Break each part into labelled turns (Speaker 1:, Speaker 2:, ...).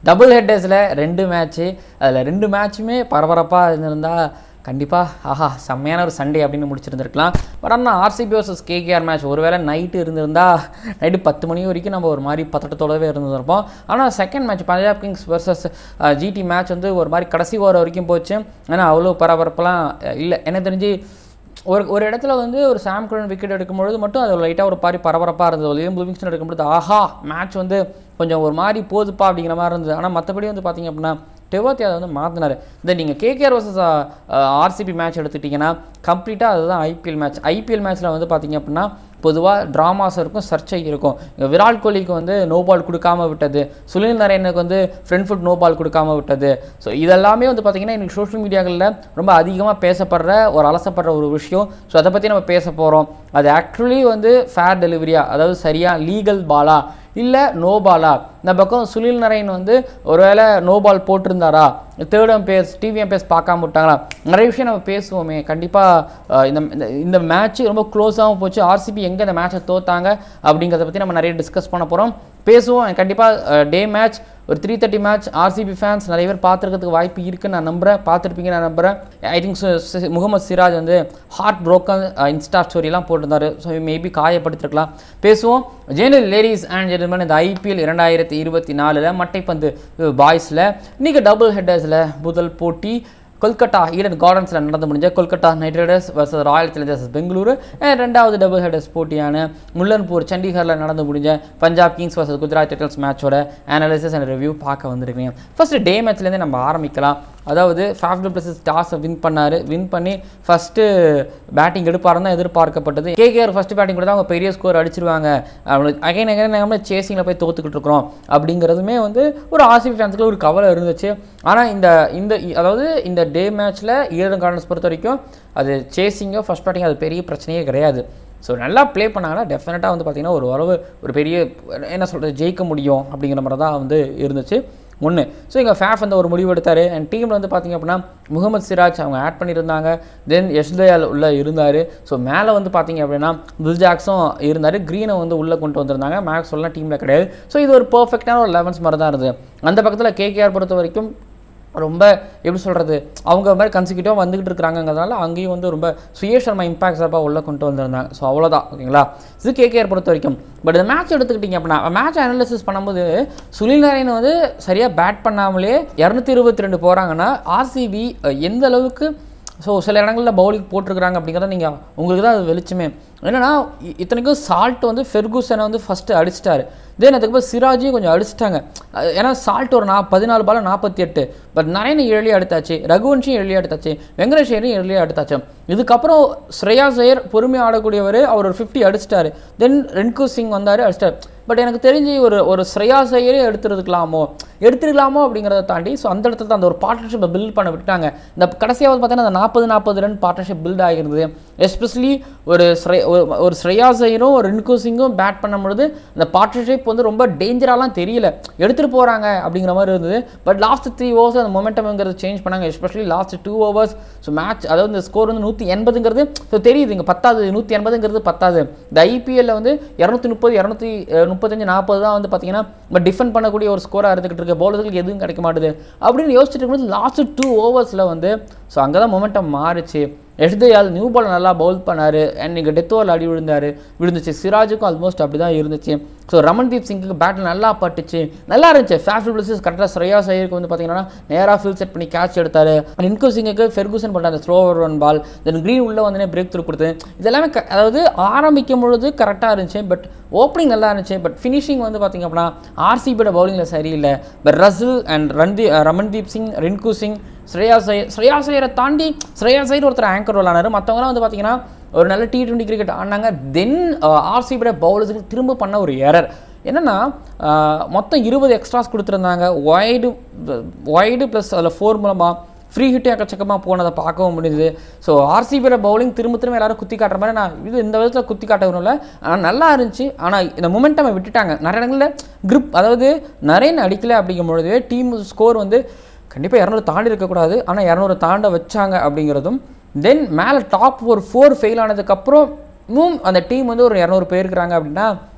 Speaker 1: double ஹெட்டர்ஸில் ரெண்டு match அதில் ரெண்டு மேட்ச்சுமே பரபரப்பாக இருந்திருந்தா கண்டிப்பாக ஆஹா செம்மையான ஒரு சண்டே அப்படின்னு முடிச்சிருந்துருக்கலாம் பட் ஆனால் ஆர்சிபி வர்சஸ் கேகேஆர் மேட்ச் ஒருவேளை நைட்டு இருந்திருந்தா நைட்டு பத்து மணி வரைக்கும் நம்ம ஒரு மாதிரி பத்தட்டத்தோடவே இருந்திருப்போம் ஆனால் second match Punjab Kings versus GT match வந்து ஒரு மாதிரி கடைசி ஓவர் வரைக்கும் போச்சு ஆனால் அவ்வளோ பரபரப்பெல்லாம் இல்லை எனக்கு தெரிஞ்சு ஒரு ஒரு இடத்துல வந்து ஒரு சாம் கரன் விக்கெட் எடுக்கும்பொழுது மட்டும் அது லைட்டாக ஒரு மாதிரி பரபரப்பாக இருந்தது லியம் லிவிங்ஸ்டன் எடுக்கும்பொழுது ஆஹா மேட்ச் வந்து கொஞ்சம் ஒரு மாதிரி போகுதுப்பா அப்படிங்கிற மாதிரி இருந்தது ஆனால் மற்றபடி வந்து பார்த்தீங்க அப்படின்னா டெவாத்தி அதை வந்து மாற்றினார் இந்த நீங்கள் கேகேஆர் வர்சஸ் ஆர்சிபி மேட்ச் எடுத்துக்கிட்டிங்கன்னா கம்ப்ளீட்டாக அதுதான் ஐபிஎல் மேட்ச் ஐபிஎல் மேட்ச்சில் வந்து பார்த்தீங்க அப்படின்னா பொதுவாக ட்ராமாஸ் இருக்கும் சர்ச்சை இருக்கும் இங்க விராட் கோலிக்கு வந்து நோ பால் கொடுக்காம விட்டது சுனில் நரேனுக்கு வந்து ஃப்ரண்ட் ஃபுட் நோ பால் கொடுக்காம விட்டது ஸோ இதெல்லாமே வந்து பார்த்திங்கன்னா இன்றைக்கி சோஷியல் மீடியாக்களில் ரொம்ப அதிகமாக பேசப்படுற ஒரு அலசப்படுற ஒரு விஷயம் ஸோ அதை பற்றி நம்ம பேச போகிறோம் அது ஆக்சுவலி வந்து ஃபேர் டெலிவரியா அதாவது சரியாக லீகல் பாலா இல்லை நோ பாலா இந்த பக்கம் சுனில் நரேன் வந்து ஒருவேளை நோ பால் போட்டிருந்தாரா தேர்ட் அம்பேர்ஸ் டிவி அம்பேர்ஸ் பார்க்காம விட்டாங்களா நிறைய விஷயம் நம்ம பேசுவோமே கண்டிப்பாக இந்த இந்த- இந்த மேட்ச் ரொம்ப க்ளோஸாகவும் போச்சு ஆர்சிபி எங்கே இந்த மேட்சை தோத்தாங்க அப்படிங்கிறத பற்றி நம்ம நிறைய டிஸ்கஸ் பண்ண போகிறோம் பேசுவோம் கண்டிப்பாக டே மேட்ச் ஒரு three thirty match RCB fans நிறைய பேர் பார்த்துருக்கிறதுக்கு வாய்ப்பு இருக்குன்னு நான் நம்புகிறேன் பார்த்துருப்பீங்க நான் நம்புகிறேன் ஐ திங்க் முகமது சிராஜ் வந்து ஹார்ட் broken இன்ஸ்டா ஸ்டோரிலாம் போட்டிருந்தாரு ஸோ மேபி காயப்படுத்திருக்கலாம் பேசுவோம் ஜெனரல் லேடிஸ் அண்ட் ஜென்டில்மேன் இந்த ஐபிஎல் இரண்டாயிரத்தி இருபத்தி நாலில் மட்டைப்பந்து பாய்ஸில் இன்றைக்கி டபுள் ஹெட்டர்ஸில் முதல் போட்டி கொல்கட்டா ஈடன் கார்டன்ஸில் நடந்து முடிஞ்ச Kolkata Knight Riders versus Royal Challengers Bengaluru and ரெண்டாவது டபுள் ஹெடர்ஸ் போட்டியான முல்லன்பூர் சண்டிகரில் நடந்து முடிஞ்ச Punjab Kings versus Gujarat Titans மேட்சோட அனாலிசிஸ் அண்ட் ரிவ்யூ பார்க்க வந்திருக்கீங்க ஃபர்ஸ்ட் டே மேட்ச்லேருந்தே நம்ம ஆரம்பிக்கலாம் அதாவது ஃபேஃப் பிளஸஸ் டாஸை வின் பண்ணார் வின் பண்ணி ஃபஸ்ட்டு பேட்டிங் எடுப்பாருன்னு தான் எதிர்பார்க்கப்பட்டது கேகேஆர் ஃபஸ்ட்டு பேட்டிங் கூட அவங்க பெரிய ஸ்கோர் அடிச்சிருவாங்க அகைன் அகைன் நம்ம சேசிங்கில் போய் தோத்துக்கிட்டு இருக்கிறோம் அப்படிங்கிறதுமே வந்து ஒரு ஆர்சிபி ஃபேன்ஸுக்கு ஒரு கவலை இருந்துச்சு ஆனால் இந்த இந்த அதாவது இந்த டே மேட்ச்சில் ஈரன் கார்டன்ஸ் பொறுத்த வரைக்கும் அது சேசிங்கோ ஃபஸ்ட் பேட்டிங் அது பெரிய பிரச்சனையே கிடையாது ஸோ நல்லா ப்ளே பண்ணாங்கன்னா டெஃபினட்டாக வந்து பார்த்திங்கன்னா ஒரு உறவு ஒரு பெரிய என்ன சொல்கிறது ஜெயிக்க முடியும் அப்படிங்கிற மாதிரி தான் வந்து இருந்துச்சு ஒன்று ஸோ இங்கே ஃபேஃப் வந்து ஒரு முடிவு எடுத்தார் அண்ட் டீமில் வந்து பார்த்திங்க அப்படின்னா முகமது சிராஜ் அவங்க ஆட் பண்ணியிருந்தாங்க தென் யஷ்தயால் உள்ளே இருந்தார் ஸோ மேலே வந்து பார்த்திங்க அப்படின்னா பில் ஜாக்ஸும் இருந்தார் க்ரீனை வந்து உள்ளே கொண்டு வந்திருந்தாங்க மேக்ஸ் சொல்லலாம் டீமில் கிடையாது ஸோ இது ஒரு பர்ஃபெக்டான ஒரு லெவன்ஸ் மாதிரி தான் இருந்தது அந்த பக்கத்தில் கேகேஆர் பொறுத்த வரைக்கும் ரொம்ப எப்படி சொல்கிறது அவங்க மாதிரி கன்சிக்யூட்டிவாக வந்துகிட்டு இருக்கிறாங்கங்கிறதுனால அங்கேயும் வந்து ரொம்ப சுயேஷர்மா இம்பாக்ட் சார்பாக உள்ளே கொண்டு வந்திருந்தாங்க ஸோ அவ்வளோதான் ஓகேங்களா இது கேகேஆர் பொறுத்த வரைக்கும் பட் இந்த மேட்ச் எடுத்துக்கிட்டிங்க அப்படின்னா மேட்ச் அனாலிசிஸ் பண்ணும்போது சுனில் நாராயண் வந்து சரியாக பேட் பண்ணாமலே இரநூத்தி இருபத்தி ரெண்டு போகிறாங்கன்னா ஆர்சிபி எந்த அளவுக்கு ஸோ சில இடங்களில் பவுலிங் போட்டிருக்கிறாங்க அப்படிங்கிறத நீங்கள் உங்களுக்கு தான் அது வெளிச்சமே என்னன்னா இ- இத்தனைக்கும் சால்ட் வந்து ஃபெர்கூசனை வந்து ஃபஸ்ட்டு அடிச்சிட்டாரு தென் அதுக்கப்புறம் சிராஜையும் கொஞ்சம் அடிச்சிட்டாங்க அஹ் ஏன்னா சால்ட் ஒரு நா பதினாலு பால நாற்பத்தி எட்டு பட் நரேன் ஏழியாக எடுத்தாச்சு ரகுவன்ஷியும் ஏழியாக எடுத்தாச்சு வெங்கடேஷ் ஐயரையும் ஏழியாக எடுத்தாச்சு இதுக்கப்புறம் ஸ்ரேயா ஐயர் பொறுமையாக ஆடக்கூடியவர் அவர் ஒரு ஃபிஃப்டி அடிச்சிட்டாரு தென் ரென்கு சிங் வந்தார் அடிச்சிட்டார் பட் எனக்கு தெரிஞ்சு ஒரு ஒரு ஸ்ரேயா ஐயரே எடுத்துருக்கலாமோ எடுத்துருக்கலாமோ அப்படிங்கிறத தாண்டி ஸோ அந்த இடத்துல தான் அந்த ஒரு பார்ட்னர்ஷிப்பை பில்ட் பண்ண விட்டாங்க இந்த கடைசியாவது பார்த்தீங்கன்னா அந்த நாற்பது நாற்பது ரன் பார்ட்னர்ஷிப் பில்ட் ஆகிருந்தது எஸ்பெஷலி ஒரு ஸ்ரே ஒரு- ஒரு ஸ்ரேயா ஐயரும் ஒரு ரின்கு சிங்கும் பேட் பண்ணும்பொழுது அந்த பார்ட்னர்ஷிப் வந்து ரொம்ப டேஞ்சராலாம் தெரியல எடுத்துகிட்டு போகிறாங்க அப்படிங்கிற மாதிரி இருந்தது பட் லாஸ்ட் த்ரீ ஓவர்ஸ் அந்த மொமெண்டம்ங்கிறது சேஞ்ச் பண்ணாங்க especially last two overs so match அதாவது இந்த ஸ்கோர் வந்து நூற்றி எண்பதுங்கிறது ஸோ தெரியுது இங்கே பத்தாது நூற்றி எண்பதுங்கிறது பத்தாது இந்த ஐபிஎல்ல வந்து இரநூத்தி முப்பது இரநூத்தி முப்பத்தஞ்சு நாற்பது தான் வந்து பார்த்தீங்கன்னா பட் டிஃபெண்ட் பண்ணக்கூடிய ஒரு ஸ்கோராக இருந்துகிட்டு இருக்க பவுலர்களுக்கு எதுவும் கிடைக்க மாட்டுது அப்படின்னு யோசிச்சுட்டு இருக்கும்போது லாஸ்ட் டூ ஓவர்ஸில் வந்து ஸோ அங்கே தான் மொமெண்டம் மாறுச்சு எஷ்தயால் நியூ பால் நல்லா பவுல் பண்ணார் அண்ட் இங்கே டெத் ஓவரில் அடி விழுந்தார் விழுந்துச்சு சிராஜுக்கும் ஆல்மோஸ்ட் அப்படி தான் இருந்துச்சு ஸோ ரமன்தீப் சிங்குக்கு பேட்டில் நல்லா பட்டுச்சு நல்லா இருந்துச்சு ஃபேஃப் பிளஸஸ் கரெக்டாக ஸ்ரேயா ஐயருக்கு வந்து பார்த்தீங்கன்னா நேராக ஃபீல் செட் பண்ணி கேட்ச் எடுத்தார் இன்கோ சிங்குக்கு ஃபெர்கூசன் பண்ண அந்த slow one ball then Green உள்ளே வந்து பிரேக் த்ரூ கொடுத்து இதெல்லாமே க- அதாவது ஆரம்பிக்கும் பொழுது கரெக்டாக இருந்துச்சு பட் ஓப்பனிங் நல்லா இருந்துச்சு பட் ஃபினிஷிங் வந்து பார்த்திங்க அப்படின்னா ஆர்சிபியோட பவுலிங்கில் சரியில்லை but Russell and Randeep Ramandeep Singh Rinku Singh Shreya Iyer Shreya ஐயரை தாண்டி ஸ்ரேயா ஐயர் ஒருத்தர் ஆங்கர் ரோல் ஆனார் மற்றவங்களாம் வந்து பார்த்தீங்கன்னா ஒரு நல்ல டி டுவெண்ட்டி கிரிக்கெட் ஆடினாங்க தென் ஆர்சிபியோட பவுலர்ஸுக்கு திரும்ப பண்ண ஒரு எரர் என்னென்னா மொத்தம் இருபது எக்ஸ்ட்ராஸ் கொடுத்துருந்தாங்க ஒய்டு ஒய்டு ப்ளஸ் அதில் ஃபோர் மூலமாக ஃப்ரீ ஹிட்டே எக்கச்சக்கமாக போனதை பார்க்கவும் முடியுது ஸோ ஆர்சிபியோட பவுலிங் திரும்ப திரும்ப எல்லாரும் குத்தி காட்டுற மாதிரி நான் இது இந்த விதத்தில் குத்தி காட்டவும் இல்லை ஆனால் நல்லா இருந்துச்சு ஆனால் இந்த மொமெண்டம் விட்டுட்டாங்க நிறைய இடங்களில் grip அதாவது நிறைய அடிக்கல அப்படிங்கும் பொழுது டீம் ஸ்கோர் வந்து கண்டிப்பாக இரநூறு தாண்டி இருக்கக்கூடாது ஆனால் இரநூறு தாண்ட வச்சாங்க அப்படிங்கிறதும் தென் மேலே டாப் ஒரு ஃபோர் ஃபெயில் ஆனதுக்கப்புறம் இன்னும் அந்த டீம் வந்து ஒரு இரநூறு போயிருக்கிறாங்க அப்படின்னா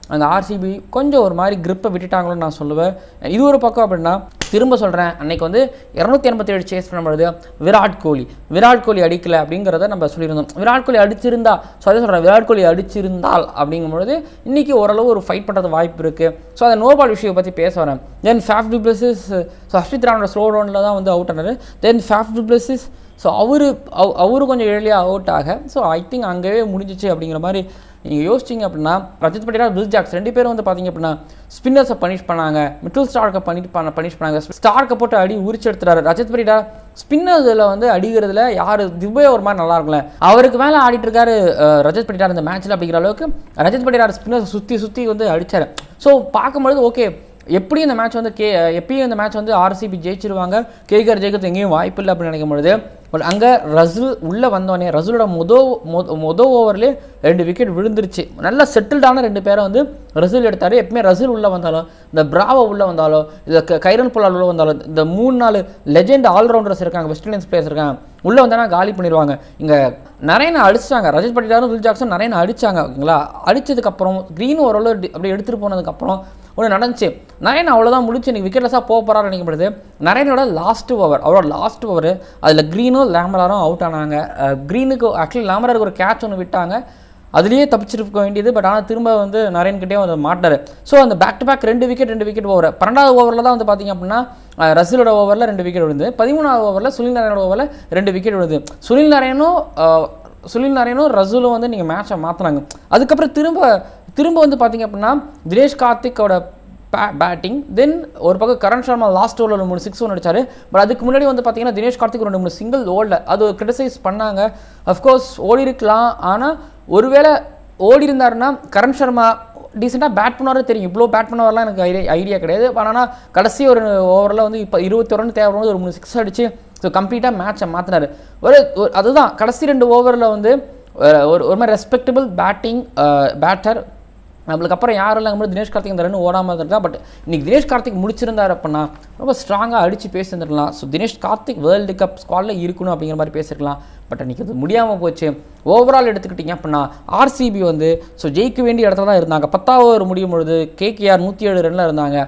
Speaker 1: அங்கே ஆர்சிபி கொஞ்சம் ஒரு மாதிரி grip-அ விட்டுட்டாங்களோன்னு நான் சொல்லுவேன் இது ஒரு பக்கம் அப்படின்னா திரும்ப சொல்கிறேன் அன்னைக்கு வந்து இரநூத்தி எண்பத்தி ஏழு சேஸ் பண்ணும்பொழுது விராட் கோலி விராட் கோலி அடிக்கல அப்படிங்கிறத நம்ம சொல்லியிருந்தோம் விராட் கோலி அடிச்சிருந்தா ஸோ அதே சொல்கிறேன் விராட் கோலி அடிச்சிருந்தால் அப்படிங்கும்பொழுது இன்றைக்கி ஓரளவு ஒரு ஃபைட் பண்ணுறது வாய்ப்பு இருக்குது ஸோ அந்த நோபால் விஷயம் பற்றி பேச வரேன் then Faf du Plessis so Harshit ரானோட ஸ்லோ ரவுண்டில் தான் வந்து அவுட் ஆனார் தென் ஃபேஃப் டிப்ளஸிஸ் ஸோ அவரு அவ அவரு கொஞ்சம் எளியாக அவுட் ஆக ஸோ ஐ திங்க் அங்கேயே முடிஞ்சிச்சு அப்படிங்கிற மாதிரி நீங்கள் யோசிச்சிங்க அப்படின்னா ரஜித் பட்டியா பில் ஜாக்ஸ் ரெண்டு பேரும் வந்து பார்த்தீங்க அப்படின்னா ஸ்பின்னர்ஸை பனிஷ் பண்ணாங்க மிட்டில் ஸ்டார்க்கை பண்ணி பண்ண பனிஷ் பண்ணாங்க ஸ்டார்க்கை போட்டு அடி உரிச்சு எடுத்துறாரு ரஜித் பட்டியா ஸ்பின்னர்ஸில் வந்து அடிக்கிறதுல யார் திவ்வே ஒரு மாதிரி நல்லா இருக்கும்ல அவருக்கு மேலே ஆடிட்டு இருக்காரு அஹ், ரஜத் பட்டியார் இந்த மேட்ச்சில் அப்படிங்கிற அளவுக்கு ரஜத் பட்டியார் ஸ்பின்னர்ஸ் சுற்றி சுற்றி வந்து அடிச்சாரு ஸோ பார்க்கும்பொழுது ஓகே எப்படி இந்த மேட்ச் வந்து கே எப்பயும் இந்த மேட்ச் வந்து ஆர்சிபி ஜெயிச்சிருவாங்க கேகர் ஜெயிக்கிறது எங்கேயும் வாய்ப்பு இல்லை அப்படின்னு நினைக்கும் பொழுது பட் அங்கே ரசுல் உள்ளே வந்தோடனே ரசுலோட மொத மொத மொத ஓவர்லேயே ரெண்டு விக்கெட் விழுந்துருச்சு நல்லா செட்டில்டான ரெண்டு பேரை வந்து ரசுல் எடுத்தார் எப்பவுமே ரசுல் உள்ளே வந்தாலும் இந்த பிராவோ உள்ளே வந்தாலோ இல்லை க- கைரன் புலால் உள்ளே வந்தாலும் இந்த மூணு நாலு லெஜெண்ட் ஆல்ரவுண்டர்ஸ் இருக்காங்க வெஸ்ட் இண்டீஸ் பிளேயர்ஸ் இருக்காங்க உள்ளே வந்தானா காலி பண்ணிடுவாங்க இங்கே நிறைய அடிச்சாங்க ரஜத் பட்டிதாரும் வில் ஜாக்சன் நிறைய அடிச்சாங்க ஓகேங்களா அடிச்சதுக்கப்புறம் க்ரீன் ஓரளவு டி- அப்படியே எடுத்துகிட்டு போனதுக்கப்புறம் ஒன்று நடந்துச்சு நயன் அவ்வளோதான் முடிச்சு எனக்கு விக்கெட்லெஸ்ஸாக போக போகிறான்னு நினைக்கப்படுது நயனோட லாஸ்ட் ஓவர் அவரோட லாஸ்ட் ஓவர் அதில் க்ரீனும் லேமராரும் அவுட் ஆனாங்க க்ரீனுக்கு ஆக்சுவலி லேமராருக்கு ஒரு கேட்ச் ஒன்று விட்டாங்க அதுலேயே தப்பிச்சிருக்க வேண்டியது பட் ஆனால் திரும்ப வந்து நரேன்கிட்டே வந்து மாட்டார் ஸோ அந்த பேக் டு பேக் ரெண்டு விக்கெட் ரெண்டு விக்கெட் ஓவர் பன்னெண்டாவது ஓவரில் தான் வந்து பார்த்தீங்க அப்படின்னா அஹ், ரசிலோட ஓவரில் ரெண்டு விக்கெட் விழுந்து பதிமூணாவது ஓவரில் சுனில் நாராயணோட ஓவரில் ரெண்டு விக்கெட் விழுது சுனில் நாராயணும் அஹ், சுனில் நாராயணும் ரசூலும் வந்து நீங்கள் மேட்சை மாற்றினாங்க அதுக்கப்புறம் திரும்ப திரும்ப வந்து பார்த்தீங்க அப்படின்னா தினேஷ் கார்த்திக்கோட பே பேட்டிங் தென் ஒரு பக்கம் கரண் சர்மா லாஸ்ட் ஓவரில் ஒரு மூணு சிக்ஸ் ஒன்று அடிச்சாரு பட் அதுக்கு முன்னாடி வந்து பார்த்தீங்கன்னா தினேஷ் கார்த்திக் ஒரு ரெண்டு மூணு சிங்கிள் ஓடல அது கிரிட்டிசைஸ் பண்ணாங்க அஃப்கோர்ஸ் ஓடி இருக்கலாம் ஆனால் ஒருவேளை ஓடி இருந்தாருன்னா கரண் சர்மா டீசெண்டாக பேட் பண்ணாரே தெரியும் இவ்வளோ பேட் பண்ணவரெலாம் எனக்கு ஐடியா ஐடியா கிடையாது ஆனால் கடைசி ஒரு ஓவரில் வந்து இப்போ இருபத்தி ரன் தேவைப்படும்போது ஒரு மூணு சிக்ஸ் அடிச்சு ஸோ கம்ப்ளீட்டாக மேட்சை மாற்றினாரு ஒரு ஒரு- அதுதான் கடைசி ரெண்டு ஓவரில் வந்து ஒரு ஒரு ஒரு மாதிரி ரெஸ்பெக்டபிள் பேட்டிங் பேட்டர் நம்மளுக்கு அப்புறம் யாரும் இல்லைங்கும்போது தினேஷ் கார்த்திக் இந்த ரன் ஓடாமல் இருந்திருக்கலாம் பட் இன்னைக்கு தினேஷ் கார்த்திக் முடிச்சிருந்தார் அப்படின்னா ரொம்ப ஸ்ட்ராங்காக அடித்து பேசியிருந்துருக்கலாம் so Dinesh Karthik world cup ஸ்குவாடில் இருக்கணும் அப்படிங்கிற மாதிரி பேசியிருக்கலாம் பட் அன்றைக்கி அது முடியாமல் போச்சு ஓவரால் எடுத்துக்கிட்டிங்க அப்படின்னா ஆர்சிபி வந்து ஸோ ஜெயிக்க வேண்டிய இடத்துல தான் இருந்தாங்க பத்தாவது ஓவர் முடியும் பொழுது கேகேஆர் நூற்றி ஏழு ரனில் இருந்தாங்க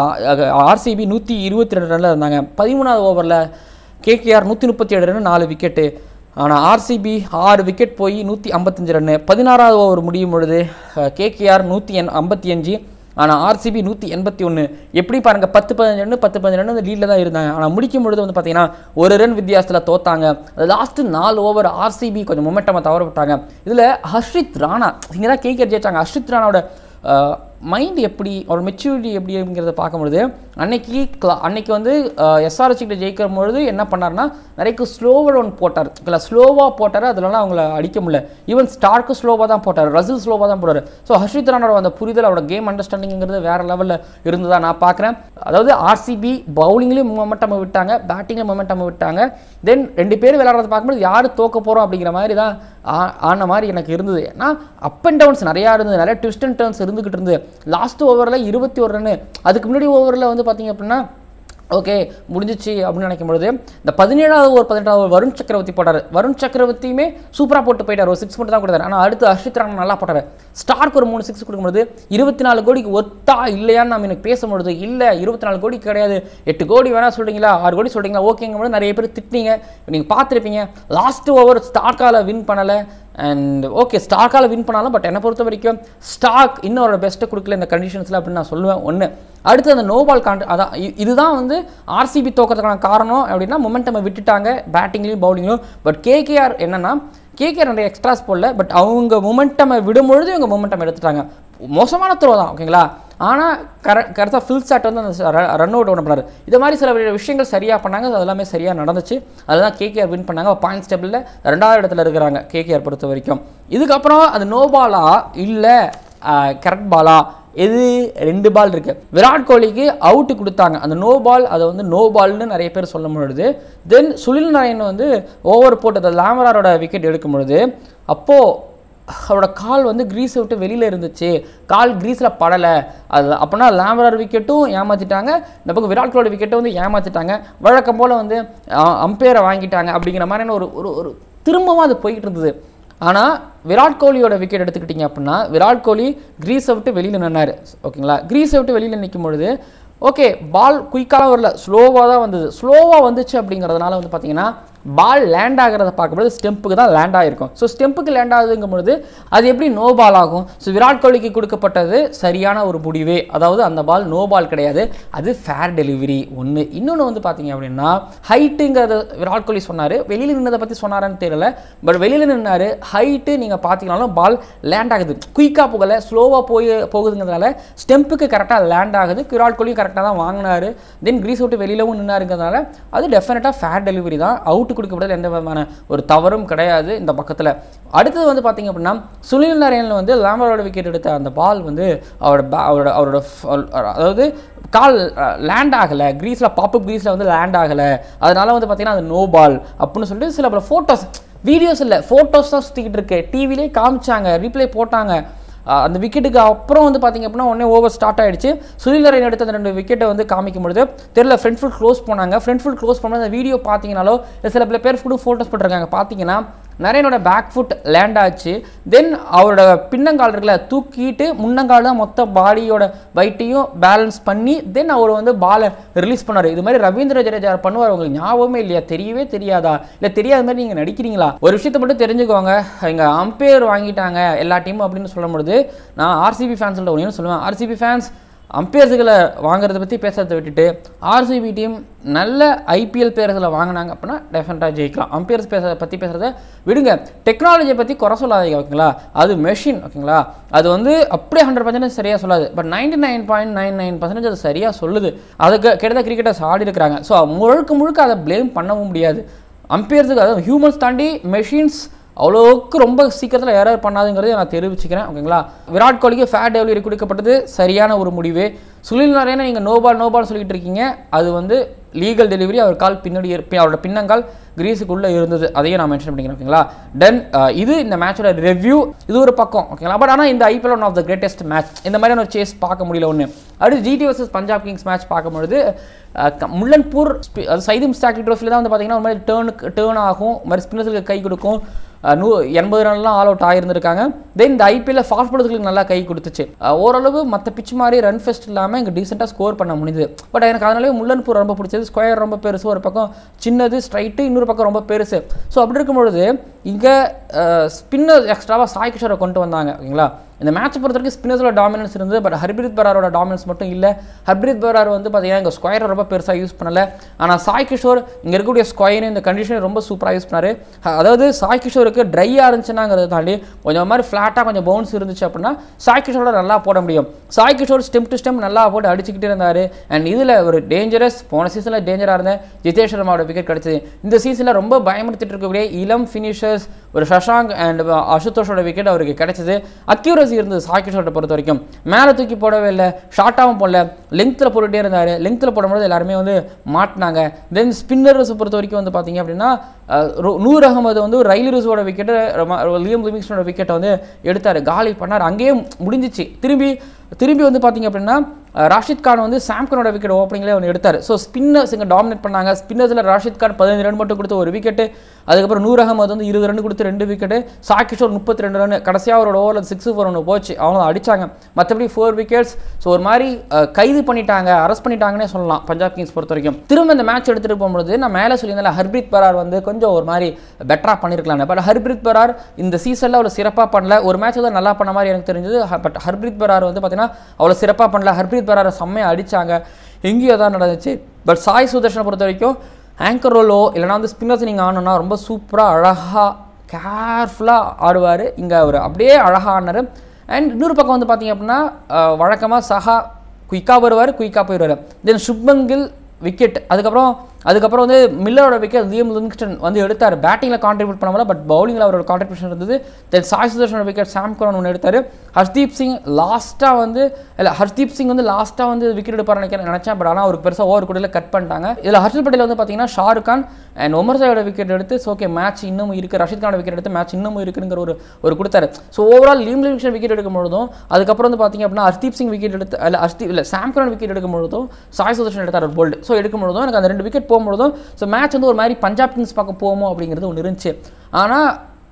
Speaker 1: ஆர்சிபி நூற்றி இருபத்தி ரெண்டு ரனில் இருந்தாங்க பதிமூணாவது ஓவரில் கேகேஆர் நூற்றி முப்பத்தி ஏழு ரன் நாலு விக்கெட்டு ஆனால் ஆர்சிபி ஆறு விக்கெட் போய் நூற்றி ஐம்பத்தஞ்சு ரன்னு பதினாறாவது ஓவர் முடியும் பொழுது கேகேஆர் நூற்றி எண் ஐம்பத்தி அஞ்சு ஆனால் ஆர்சிபி நூற்றி எண்பத்தி ஒன்று எப்படி பாருங்கள் பத்து பதினஞ்சு ரன் பத்து பதினஞ்சு ரன் அந்த லீடில் தான் இருந்தாங்க ஆனால் முடிக்கும் பொழுது வந்து பார்த்தீங்கன்னா ஒரு ரன் வித்தியாசத்தில் தோத்தாங்க லாஸ்ட்டு நாலு ஓவர் ஆர்சிபி கொஞ்சம் மொமெண்டமாக தவற விட்டாங்க இதில் ஹர்ஷித் ராணா இங்கே தான் கேகேஆர் ஜெயிச்சாங்க ஹர்ஷித் ராணாவோட மைண்ட் எப்படி ஒரு மெச்சூரிட்டி எப்படி அப்படிங்கிறத பார்க்கும்பொழுது அன்னைக்கு கிளா அன்னைக்கு வந்து எஸ்ஆர்ஹெச்சிக்கிட்ட ஜெயிக்கிற பொழுது என்ன பண்ணார்னா நிறைய ஸ்லோவர் ஒன் போட்டார் இல்லை ஸ்லோவாக போட்டார் அதனால அவங்கள அடிக்க முடியல ஈவன் ஸ்டார்க்கு ஸ்லோவாக தான் போட்டார் ரசில் ஸ்லோவாக தான் போட்டார் ஸோ ஹர்ஷித் ரானோட அந்த புரிதல் அவரோட கேம் அண்டர்ஸ்டாண்டிங்கிறது வேறு லெவலில் இருந்ததா நான் பார்க்குறேன் அதாவது ஆர்சிபி பவுலிங்லேயும் மொமெண்டம் விட்டாங்க பேட்டிங்லேயும் மொமெண்டம் விட்டாங்க தென் ரெண்டு பேரும் விளையாடுறத பார்க்கும்போது யார் தோக்க போகிறோம் அப்படிங்கிற மாதிரி தான் ஆ- ஆன மாதிரி எனக்கு இருந்தது ஏன்னா அப் அண்ட் டவுன்ஸ் நிறையா இருந்தது நிறைய ட்விஸ்ட் அண்ட் டர்ன்ஸ் இருந்துகிட்டு இருந்தது லாஸ்ட் ஓவரில் இருபத்தி ஒரு ரன்னு அதுக்கு முன்னாடி ஓவரில் வந்து பார்த்தீங்க அப்படின்னா ஓகே முடிஞ்சிச்சு அப்படின்னு நினைக்கும் பொழுது இந்த பதினேழாவது ஒரு பதினெட்டாவது over வருண் சக்கரவர்த்தி போட்டார் வருண் சக்கரவர்த்தியுமே சூப்பராக போட்டு போயிட்டார் ஒரு சிக்ஸ் மட்டும் தான் கொடுத்தாரு ஆனால் அடுத்து ஹர்ஷித் ராணா நல்லா போட்டார் ஸ்டார்க்கு ஒரு மூணு சிக்ஸ் கொடுக்கும்போது இருபத்தி நாலு கோடிக்கு ஒத்தா இல்லையான்னு நம்ம எனக்கு பேசும்பொழுது இல்லை இருபத்தி நாலு கோடி கிடையாது எட்டு கோடி வேணா சொல்கிறீங்களா ஆறு கோடி சொல்கிறீங்களா ஓகேங்கும்போது நிறைய பேர் திட்டினீங்க நீங்கள் பார்த்துருப்பீங்க லாஸ்ட் ஓவர் ஸ்டார்க்கால வின் பண்ணலை அண்ட் ஓகே ஸ்டார்க்கால வின் பண்ணாலும் பட் என்னை பொறுத்த வரைக்கும் ஸ்டாக் இன்னும் ஒரு பெஸ்ட்டை கொடுக்கல இந்த கண்டிஷன்ஸில் அப்படின்னு நான் சொல்லுவேன் ஒன்று அடுத்து அந்த நோபால் கான்ட் அதான் இ- இதுதான் வந்து ஆர்சிபி தோக்கிறதுக்கான காரணம் அப்படின்னா மொமெண்டம் விட்டுட்டாங்க பேட்டிங்லேயும் பவுலிங்லையும் பட் கேகேஆர் என்னன்னா கேகேஆர் நிறைய எக்ஸ்ட்ராஸ் போடல பட் அவங்க மொமெண்டம் விடும்பொழுது இவங்க மொமெண்டம் எடுத்துட்டாங்க மோசமான த்ரோ தான் ஓகேங்களா ஆனால் கர கரெக்டாக ஃபில் ஷாட் வந்து அந்த ரன் அவுட் ஒன்று பண்ணாரு இது மாதிரி சில விஷயங்கள் சரியாக பண்ணாங்க அது எல்லாமே சரியாக நடந்துச்சு அதில் தான் கேகேஆர் வின் பண்ணாங்க பாயிண்ட்ஸ் டேபிளில் ரெண்டாவது இடத்துல இருக்கிறாங்க கேகேஆர் பொறுத்த வரைக்கும் இதுக்கப்புறம் அது நோ பாலா இல்லை கரெக்ட் பாலா எது ரெண்டு பால் இருக்கு விராட் கோலிக்கு அவுட்டு கொடுத்தாங்க அந்த நோ பால் அதை வந்து நோ பால்னு நிறைய பேர் சொல்லும் பொழுது தென் சுனில் நாராயண் வந்து ஓவர் போட்டு அந்த லாமராரோட விக்கெட் எடுக்கும் பொழுது அப்போது அவரோட கால் வந்து கிரீஸை விட்டு வெளியில் இருந்துச்சு கால் கிரீஸில் படலை அது அப்படின்னா லேமரர் விக்கெட்டும் ஏமாற்றிட்டாங்க இந்த பக்கம் விராட் கோலி விக்கெட்டும் வந்து ஏமாற்றிட்டாங்க வழக்கம் போல் வந்து அம்பையரை வாங்கிட்டாங்க அப்படிங்கிற மாதிரியான ஒரு ஒரு ஒரு திரும்பவும் அது போய்கிட்டு இருந்தது ஆனால் விராட் கோலியோட விக்கெட் எடுத்துக்கிட்டிங்க அப்படின்னா விராட் கோலி கிரீஸை விட்டு வெளியில் நின்னாரு ஓகேங்களா கிரீஸை விட்டு வெளியில் நிற்கும் பொழுது ஓகே பால் குயிக்காக வரல ஸ்லோவாக தான் வந்தது ஸ்லோவாக வந்துச்சு அப்படிங்கிறதுனால வந்து பார்த்தீங்கன்னா பால் லேண்ட் ஆகிறத பார்க்கும்போது ஸ்டெம்புக்கு தான் லேண்ட் ஆகிருக்கும் ஸோ ஸ்டெம்புக்கு லேண்ட் ஆகுதுங்கும் பொழுது அது எப்படி நோ பால் ஆகும் ஸோ விராட் கோலிக்கு கொடுக்கப்பட்டது சரியான ஒரு முடிவே அதாவது அந்த பால் நோ பால் கிடையாது அது ஃபேர் டெலிவரி ஒன்று இன்னொன்று வந்து பார்த்தீங்க அப்படின்னா ஹைட்டுங்கிறத விராட் கோலி சொன்னார் வெளியில் நின்னதை பற்றி சொன்னாரான்னு தெரியல பட் வெளியில் நின்னாரு ஹைட்டு நீங்கள் பார்த்தீங்கனாலும் பால் லேண்ட் ஆகுது குயிக்காக போகலை ஸ்லோவாக போய் போகுதுங்கிறதுனால ஸ்டெம்புக்கு கரெக்டாக லேண்ட் ஆகுது விராட் கோலியும் கரெக்டாக தான் வாங்கினாரு தென் கிரீஸ் விட்டு வெளியிலவும் நின்னாருங்கிறதுனால அது டெஃபினட்டாக ஃபேர் டெலிவரி தான் அவுட் கொடுக்கப்பட்டது எந்த விதமான ஒரு தவறும் கிடையாது இந்த பக்கத்தில் அடுத்தது வந்து பார்த்தீங்க அப்படின்னா சுனில் நரேனில் வந்து லாம்பரோட விக்கெட் எடுத்த அந்த பால் வந்து அவரோட ba- அவரோட அவரோட f- அதாவது கால் லேண்ட் ஆகலை க்ரீஸில் பாப்பப் க்ரீஸில் வந்து லேண்ட் ஆகலை அதனால வந்து பார்த்தீங்கன்னா அது நோ பால் அப்படின்னு சொல்லிட்டு சில பல ஃபோட்டோஸ் வீடியோஸ் இல்லை ஃபோட்டோஸ் தான் சுற்றிக்கிட்டு இருக்கு டிவிலே காமிச்சாங்க ரீப்ளே போட்டாங்க அஹ் அந்த விக்கெட்டுக்கு அப்புறம் வந்து பார்த்தீங்க அப்படின்னா உடனே ஓவர் ஸ்டார்ட் ஆயிடுச்சு சுனில் நரேன் எடுத்த அந்த ரெண்டு விக்கெட்டை வந்து காமிக்கும் பொழுது தெரியல ஃப்ரண்ட் ஃபுல் க்ளோஸ் பண்ணாங்க ஃப்ரண்ட் ஃபுல் க்ளோஸ் பண்ண அந்த வீடியோ பார்த்தீங்கனாலோ இல்லை சில பல பேர் கூட ஃபோட்டோஸ் போட்டிருக்காங்க பார்த்தீங்கன்னா நரேனோட பேக் ஃபுட் லேண்ட் ஆச்சு தென் அவரோட பின்னங்கால் இருக்குல்ல தூக்கிட்டு முன்னங்கால் தான் மொத்த பாடியோட weight-ஐயும் பேலன்ஸ் பண்ணி தென் அவர் வந்து பாலை ரிலீஸ் பண்ணார் இது மாதிரி ரவீந்திர ஜடேஜா பண்ணுவார் உங்களுக்கு ஞாபகமே இல்லையா தெரியவே தெரியாதா இல்லை தெரியாத மாதிரி நீங்கள் நடிக்கிறீங்களா ஒரு விஷயத்தை மட்டும் தெரிஞ்சுக்கோங்க இங்கே அம்பையர் வாங்கிட்டாங்க எல்லா டீமும் அப்படின்னு சொல்லும் பொழுது நான் ஆர்சிபி ஃபேன்ஸ்கிட்ட ஒன்று சொல்லுவேன் ஆர்சிபி ஃபேன்ஸ் அம்பையர்ஸுகளை வாங்குறத பற்றி பேசுறதை விட்டுட்டு ஆர்சிபி டீம் நல்ல ஐபிஎல் பேர்களை வாங்கினாங்க அப்படின்னா டெஃபினட்டாக ஜெயிக்கலாம் அம்பையர்ஸ் பேச பற்றி பேசுகிறத விடுங்க டெக்னாலஜியை பற்றி குறை சொல்லாதீங்க ஓகேங்களா அது மெஷின் ஓகேங்களா அது வந்து அப்படியே ஹண்ட்ரட் பர்சன்டேஜ் சரியாக சொல்லாது but ninety nine point nine nine percentage அது சரியாக சொல்லுது அதுக்கு கிட்டத்தட்ட கிரிக்கெட்டர்ஸ் ஆடி இருக்கிறாங்க ஸோ முழுக்க முழுக்க அதை ப்ளேம் பண்ணவும் முடியாது அம்பையர்ஸுக்கு அதாவது ஹியூமன்ஸ் தாண்டி மெஷின்ஸ் அவ்வளோக்கு ரொம்ப சீக்கிரத்தில் எரர் பண்ணாதுங்கிறதை நான் தெரிவிச்சுக்கிறேன் ஓகேங்களா விராட் கோலிக்கு ஃபேர் டெலிவரி கொடுக்கப்பட்டது சரியான ஒரு முடிவு சுனில் நரேனை நீங்கள் நோபால் நோபால் சொல்லிட்டு இருக்கீங்க அது வந்து லீகல் டெலிவரி அவர் கால் பின்னாடி இரு- பி- அவரோட பின்னங்கால் கிரீஸுக்குள்ளே இருந்தது அதையும் நான் மென்ஷன் பண்ணிக்கிறேன் ஓகேங்களா தென் இது இந்த மேட்சோட ரிவ்யூ இது ஒரு பக்கம் ஓகேங்களா பட் ஆனால் இந்த IPL one of the greatest match இந்த மாதிரியான ஒரு சேஸ் பார்க்க முடியல ஒன்று அடுத்து GT versus Punjab Kings match பார்க்கும்பொழுது அஹ், க- முல்லன்பூர் ஸ்பி- அது சைது மிஸ்டாக்கி ட்ரோஃபியில் தான் வந்து பார்த்தீங்கன்னா ஒரு மாதிரி டேர்னுக்கு டேர்ன் ஆகும் ஒரு மாதிரி ஸ்பின்னர்ஸுக்கு கை கொடுக்கும் அஹ், நூ எண்பது ரன்லாம் ஆல் அவுட் ஆகியிருந்திருக்காங்க தென் இந்த ஐபிஎல்ல ஃபாஸ்ட் பவுலர்களுக்கு நல்லா கை கொடுத்துச்சு அஹ், ஓரளவு மற்ற பிச் மாதிரி ரன் ஃபெஸ்ட் இல்லாமல் இங்கே டீசெண்டாக ஸ்கோர் பண்ண முடியுது பட் எனக்கு அதனாலே முல்லன்பூர் ரொம்ப பிடிச்சது ஸ்கொயர் ரொம்ப பெருசு ஒரு பக்கம் சின்னது ஸ்ட்ரைட்டு இன்னொரு பக்கம் ரொம்ப பெருசு ஸோ அப்படி இருக்கும் பொழுது இங்கே ஸ்பின்னர் எக்ஸ்ட்ராவாக சாய் கிஷோரை கொண்டு வந்தாங்க ஓகேங்களா இந்த மேட்ச் பொறுத்த வரைக்கும் ஸ்பின்னர்ஸோட டாமினன்ஸ் இருந்தது பட் ஹர்பிரித் பராரோட டாமினன்ஸ் மட்டும் இல்லை ஹர்பிரித் பரார் வந்து பார்த்தீங்கன்னா இங்கே ஸ்கொயரை ரொம்ப பெருசாக யூஸ் பண்ணல ஆனால் சாய் கிஷோர் இங்கே இருக்கக்கூடிய ஸ்கொயர் இந்த கண்டிஷனை ரொம்ப சூப்பராக யூஸ் பண்ணாரு அஹ் அதாவது சாய் கிஷோருக்கு ட்ரையாக இருந்துச்சுன்னாங்கிறத தாண்டி கொஞ்சம் மாதிரி ஃப்ளாட்டாக கொஞ்சம் பவுன்ஸ் இருந்துச்சு அப்படின்னா சாய் கிஷோரோட நல்லா போட முடியும் Sai Kishore stump to stump நல்லா போட்டு அடிச்சுக்கிட்டே இருந்தார் அண்ட் இதில் ஒரு டேஞ்சரஸ் போன சீசனில் டேஞ்சராக இருந்த ஜிதேஷ் சர்மாவோட விக்கெட் கிடைச்சது இந்த சீசனில் ரொம்ப பயமுறுத்திட்டு இருக்கக்கூடிய இளம் ஃபினிஷர்ஸ் ஒரு சஷாங்க் அண்ட் அசுதோஷோட விக்கெட் அவருக்கு கிடைச்சது அக்யூரசி இருந்தது சாய் கிஷோரை பொறுத்த வரைக்கும் மேலே தூக்கி போடவே இல்லை ஷார்ட்டாகவும் போடல லெங்த்தில் போட்டுகிட்டே இருந்தார் லெங்த்தில் போடும்போது எல்லாருமே வந்து மாட்டினாங்க தென் ஸ்பின்னர்ஸ் பொறுத்த வரைக்கும் வந்து பார்த்தீங்க அப்படின்னா அஹ், ரோ- நூர் அகமது வந்து ஒரு ரயில் ரிசோட விக்கெட்டு லியம் லிவிங்ஸ்டனோட விக்கெட்டை வந்து எடுத்தார் காலி பண்ணார் அங்கேயே முடிஞ்சிச்சு திரும்பி திரும்பி வந்து பார்த்தீங்க அப்படின்னா அஹ், ராஷித் கான் வந்து சாம்கனோட விக்கெட் ஓப்பனிங்லேயே ஒன்று எடுத்தார் ஸோ ஸ்பின்னர்ஸ் இங்கே டாமினேட் பண்ணாங்க ஸ்பின்னர்ஸில் ராஷித் கான் பதினஞ்சு ரன் மட்டும் கொடுத்து ஒரு விக்கெட்டு அதுக்கப்புறம் நூர் அகமது வந்து இருபது ரன் கொடுத்து ரெண்டு விக்கெட்டு சாகிஷோர் முப்பத்தி ரெண்டு ரன் கடைசியாக அவரோட ஓவரில் சிக்ஸ் ஃபோர் ஒன்று போச்சு அவங்க அடிச்சாங்க மற்றபடி ஃபோர் விக்கெட்ஸ் ஸோ ஒரு மாதிரி அஹ், கைது பண்ணிட்டாங்க அரெஸ்ட் பண்ணிட்டாங்கன்னே சொல்லலாம் பஞ்சாப் கிங்ஸ் பொறுத்த வரைக்கும் திரும்ப இந்த மேட்ச் எடுத்துகிட்டு போகும்போது நான் மேலே சொல்லியிருந்தேன் ஹர்பிரீத் பரார் வந்து கொஞ்சம் ஒரு மாதிரி பெட்டராக பண்ணியிருக்கலாம் பட் ஹர்பிரீத் பரார் இந்த சீசனில் அவ்வளோ சிறப்பாக பண்ணல ஒரு மேட்ச் தான் நல்லா பண்ண மாதிரி எனக்கு தெரிஞ்சது பட் ஹர்பிரீத் பரார் வந்து பார்த்தீங்கன்னா அவ்வளோ சிறப்பாக பண்ணல ஹர்பிரீத் பராரை செம்மையாக அடிச்சாங்க எங்கேயோ தான் நடந்துச்சு பட் சாய் சுதர்ஷனை பொறுத்த வரைக்கும் ஆங்கர் ரோலோ இல்லைனா வந்து ஸ்பின்னர்ஸ் நீங்கள் ஆடணும்னா ரொம்ப சூப்பராக அழகாக கேர்ஃபுல்லாக ஆடுவார் இங்கே அவர் அப்படியே அழகாக ஆடினார் அண்ட் இன்னொரு பக்கம் வந்து பார்த்தீங்க அப்படின்னா வழக்கமாக சஹா குயிக்காக வருவார் குயிக்காக போயிடுவார் தென் சுப்மன் கில் விக்கெட் அதுக்கப்புறம் அதுக்கப்புறம் வந்து மில்லரோட விக்கெட் லியம் லிவிங்ஸ்டன் வந்து எடுத்தார் பேட்டிங்கில் கான்ட்ரிபியூட் பண்ண பட் பவுலிங்கில் அவரோட கான்ட்ரிபியூஷன் இருந்தது தென் சாய் சுதர்ஷனோட விக்கெட் சாம் கரன் ஒன்று எடுத்தார் ஹர்தீப் சிங் லாஸ்ட்டாக வந்து இல்லை ஹர்தீப் சிங் வந்து லாஸ்ட்டாக வந்து விக்கெட் எடுப்பார் நினைக்கிறேன் நினச்சேன் பட் ஆனால் அவருக்கு பெருசாக ஓவர் கூட கட் பண்ணிட்டாங்க இதில் ஹர்ஷல் பட்டேல் வந்து பார்த்தீங்கன்னா ஷாருக் கான் அண்ட் ஒமர் சாயோட விக்கெட் எடுத்து ஓகே மேட்ச் இன்னமும் இருக்குது ரஷித் கானோட விக்கெட் எடுத்து மேட்ச் இன்னமும் இருக்குங்கிற ஒரு ஒரு கொடுத்தாரு so overall Liam Livingstone wicket எடுக்கும் பொழுதும் அதுக்கப்புறம் வந்து பார்த்தீங்க அப்படின்னா ஹர்தீப் சிங் விக்கெட் எடுத்து இல்லை ஹர்தீப் இல்லை சாம் கரன் விக்கெட் எடுக்கும் பொழுதும் சாய் சுதர்ஷன் எடுத்தார் ஒரு போல்டு ஸோ எடுக்கும் பொழுதும் எனக்கு அந்த ரெண்டு விக்கெட் போகும்பொழுதும் ஸோ மேட்ச் வந்து ஒரு மாதிரி பஞ்சாப் கிங்ஸ் பக்கம் போகுமோ அப்படிங்கிறது ஒன்று இருந்துச்சு ஆனால்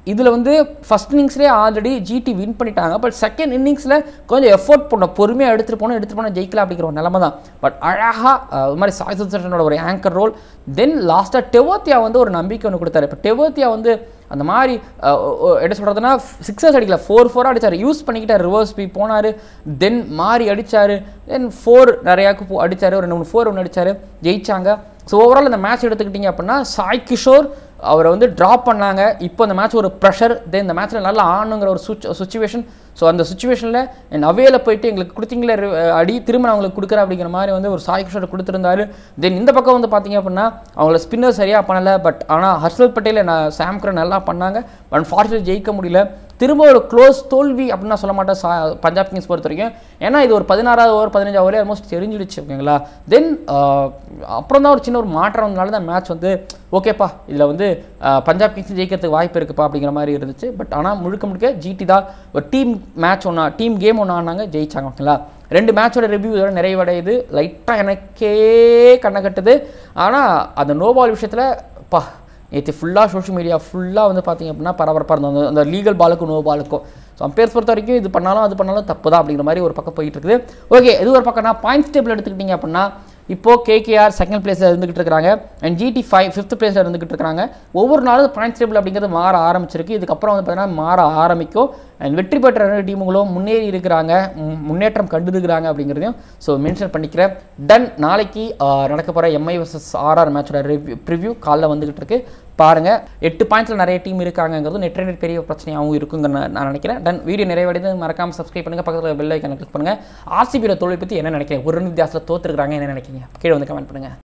Speaker 1: இதில் வந்து ஃபஸ்ட் இன்னிங்ஸ்லேயே ஆல்ரெடி ஜிடி வின் பண்ணிட்டாங்க பட் செகண்ட் இன்னிங்ஸில் கொஞ்சம் எஃபோர்ட் பண்ண பொறுமையாக எடுத்துகிட்டு போனோம் எடுத்துகிட்டு போனால் ஜெயிக்கலாம் அப்படிங்கிற ஒரு நிலமை தான் பட் அழகாக இது மாதிரி சாய் சுதர்ஷனோட ஒரு ஆங்கர் ரோல் தென் லாஸ்ட்டாக டெவோத்தியா வந்து ஒரு நம்பிக்கை ஒன்று கொடுத்தாரு இப்போ டெவோத்தியா வந்து அந்த மாதிரி அஹ், ஒ- என்ன சொல்கிறதுனா சிக்ஸர்ஸ் அடிக்கல ஃபோர் ஃபோராக அடிச்சார் யூஸ் பண்ணிக்கிட்டார் ரிவர்ஸ் பி போனார் தென் மாறி அடிச்சார் தென் ஃபோர் நிறையாக்கு போ அடிச்சார் ஒரு ரெண்டு மூணு ஃபோர் ஒன்று அடிச்சார் ஜெயிச்சாங்க ஸோ ஓவரால் இந்த மேட்ச் எடுத்துக்கிட்டிங்க அப்படின்னா சாய் கிஷோர் அவரை வந்து ட்ராப் பண்ணாங்க இப்போ இந்த மேட்ச் ஒரு ப்ரெஷர் தென் இந்த மேட்ச்சில் நல்லா ஆனுங்கிற ஒரு சுச் சுச்சுவேஷன் ஸோ அந்த சுச்சுவேஷனில் என் அவையில போயிட்டு எங்களுக்கு கொடுத்தீங்களே ரி- அடி திரும்ப நான் உங்களுக்கு கொடுக்குறேன் அப்படிங்கிற மாதிரி வந்து ஒரு சாய் கிஷோர் கொடுத்துருந்தாரு தென் இந்த பக்கம் வந்து பார்த்தீங்க அப்படின்னா அவங்கள ஸ்பின்னர் சரியாக பண்ணலை பட் ஆனால் ஹர்ஷல் பட்டேல் நான் சாம்கரன் நல்லா பண்ணாங்க பட் ஃபார்ச்சுனேட் ஜெயிக்க முடியல திரும்ப ஒரு க்ளோஸ் தோல்வி அப்படின்னு நான் சொல்ல மாட்டேன் சா பஞ்சாப் கிங்ஸ் பொறுத்த வரைக்கும் ஏன்னா இது ஒரு பதினாறாவது ஓவர் பதினஞ்சாவது ஓவர் ஆல்மோஸ்ட் தெரிஞ்சிடுச்சு ஓகேங்களா தென் அப்புறம் தான் ஒரு சின்ன ஒரு மாற்றம் வந்தனால தான் மேட்ச் வந்து ஓகேப்பா இதில் வந்து ஆஹ், பஞ்சாப் கிங்ஸ் ஜெயிக்கிறதுக்கு வாய்ப்பு இருக்குப்பா அப்படிங்கிற மாதிரி இருந்துச்சு பட் ஆனால் முழுக்க முழுக்க ஜிடி தான் ஒரு டீம் மேட்ச் ஒன்றா டீம் கேம் ஒன்று ஆனாங்க ஜெயிச்சாங்க ஓகேங்களா ரெண்டு மேட்சோட ரிவ்யூ இதோட நிறைவடையுது லைட்டாக எனக்கே கண்ணை கட்டுது ஆனால் அந்த நோபால் விஷயத்தில் பா நேற்று ஃபுல்லாக சோஷியல் மீடியா ஃபுல்லாக வந்து பார்த்தீங்க அப்படின்னா பரபரப்பாக இருந்தது அந்த- அந்த லீகல் பாலுக்கும் நோ பாலுக்கும் ஸோ அம்பேர்ஸ் பொறுத்த வரைக்கும் இது பண்ணாலும் அது பண்ணாலும் தப்பு தான் அப்படிங்கிற மாதிரி ஒரு பக்கம் போயிட்டு இருக்குது ஓகே இது ஒரு பக்கம்னா பாயிண்ட்ஸ் டேபிள் எடுத்துக்கிட்டிங்க அப்படின்னா இப்போ கேகேஆர் செகண்ட் பிளேஸில் இருந்துகிட்டு இருக்காங்க அண்ட் ஜிடி ஃபைவ் ஃபிஃப்த் பிளேஸில் இருந்துகிட்டு இருக்காங்க ஒவ்வொரு நாளும் பாயிண்ட்ஸ் டேபிள் அப்படிங்கிறது மாற ஆரம்பிச்சிருக்கு இதுக்கப்புறம் வந்து பார்த்தீங்கன்னா மாற ஆரம்பிக்கும் அண்ட் வெற்றி பெற்ற ரெண்டு டீமுகளும் முன்னேறி இருக்கிறாங்க மு- முன்னேற்றம் கண்டுருக்கிறாங்க அப்படிங்கிறதையும் ஸோ மென்ஷன் பண்ணிக்கிறேன் டன் நாளைக்கு ஆஹ், நடக்க போகிற எம்ஐ வர்சஸ் ஆர்ஆர் மேட்சோட ரிவ்யூ ப்ரிவ்யூ காலைல வந்துகிட்டு இருக்கு பாருங்க எட்டு பாயிண்ட்ஸில் நிறைய டீம் இருக்காங்கிறது நெட் நெட் பெரிய பிரச்சனையாகவும் இருக்குங்க நான் நான் நினைக்கிறேன் டன் வீடியோ நிறைவடைந்து மறக்காம சப்ஸ்கிரைப் பண்ணுங்க பக்கத்தில் பெல் ஐக்கனை கிளிக் பண்ணுங்க ஆர்சிபியில் தோல்வி பற்றி என்ன நினைக்கிறேன் ஒரு வித்தியாசத்தில் தோத்துருக்காங்க என்ன நினைக்கிறீங்க கீழே வந்து கமெண்ட் பண்ணுங்க